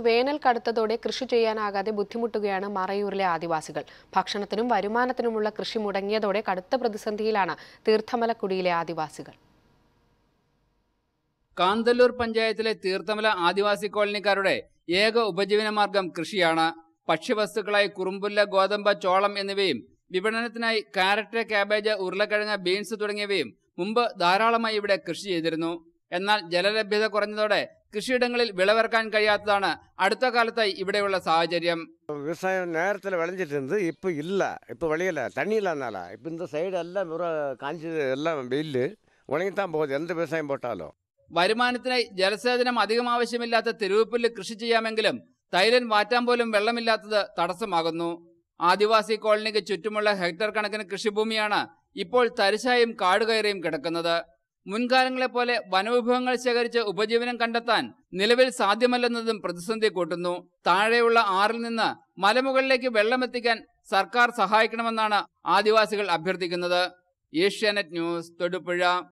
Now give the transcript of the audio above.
വേനൽ കടുത്തതോടെ കൃഷി ചെയ്യാനാകാതെ ബുദ്ധിമുട്ടുകയാണ് മറയൂരിലെ ആദിവാസികൾ ഭക്ഷണത്തിനും വരുമാനത്തിനുമുള്ള കൃഷി മുടങ്ങിയതോടെ കടുത്ത പ്രതിസന്ധിയിലാണ് തീർത്ഥമലക്കുടിയിലെ ആദിവാസികൾ കാന്തല്ലൂർ പഞ്ചായത്തിലെ തീർത്ഥമല ആദിവാസി കോളനിക്കാരുടെ ഏക ഉപജീവനമാർഗം കൃഷിയാണ് ഭക്ഷ്യവസ്തുക്കളായി കുറുമ്പുല്ല ഗോതമ്പ് ചോളം എന്നിവയും വിപണനത്തിനായി കാരറ്റ് കാബേജ് ഉരുളക്കിഴങ്ങ് ബീൻസ് തുടങ്ങിയവയും മുമ്പ് ധാരാളമായി ഇവിടെ കൃഷി ചെയ്തിരുന്നു എന്നാൽ ജലലഭ്യത കുറഞ്ഞതോടെ കൃഷിയിടങ്ങളിൽ വിളവിറക്കാൻ കഴിയാത്തതാണ് അടുത്ത കാലത്തായി ഇവിടെയുള്ള സാഹചര്യം விவசாயம் நேரத்தில் விளைஞ்சிட்டு இருந்து இப்போ இல்லை இப்போ விளையல தண்ணி இல்லாதனால இப்போ இந்த சைடு எல்லாம் முறை காஞ்சி எல்லாம் வெயில் உணங்கித்தான் போகுது எந்த விவசாயம் போட்டாலும் വരുമാനത്തിനായി ജലസേചനം അധികം ആവശ്യമില്ലാത്ത തെരുവുപുല്ല് കൃഷി ചെയ്യാമെങ്കിലും തൈലൻ വാറ്റാൻ പോലും വെള്ളമില്ലാത്തത് തടസ്സമാകുന്നു ആദിവാസി കോളനിക്ക് ചുറ്റുമുള്ള ഹെക്ടർ കണക്കിന് കൃഷിഭൂമിയാണ് ഇപ്പോൾ തരിശായും കാടുകയറിയും കിടക്കുന്നത് മുൻകാലങ്ങളെപ്പോലെ വനവിഭവങ്ങൾ ശേഖരിച്ച് ഉപജീവനം കണ്ടെത്താൻ നിലവിൽ സാധ്യമല്ലെന്നതും പ്രതിസന്ധി കൂട്ടുന്നു താഴെയുള്ള ആറിൽ നിന്ന് മലമുകളിലേക്ക് വെള്ളമെത്തിക്കാൻ സർക്കാർ സഹായിക്കണമെന്നാണ് ആദിവാസികൾ അഭ്യർത്ഥിക്കുന്നത് ഏഷ്യാനെറ്റ് ന്യൂസ് തൊടുപുഴ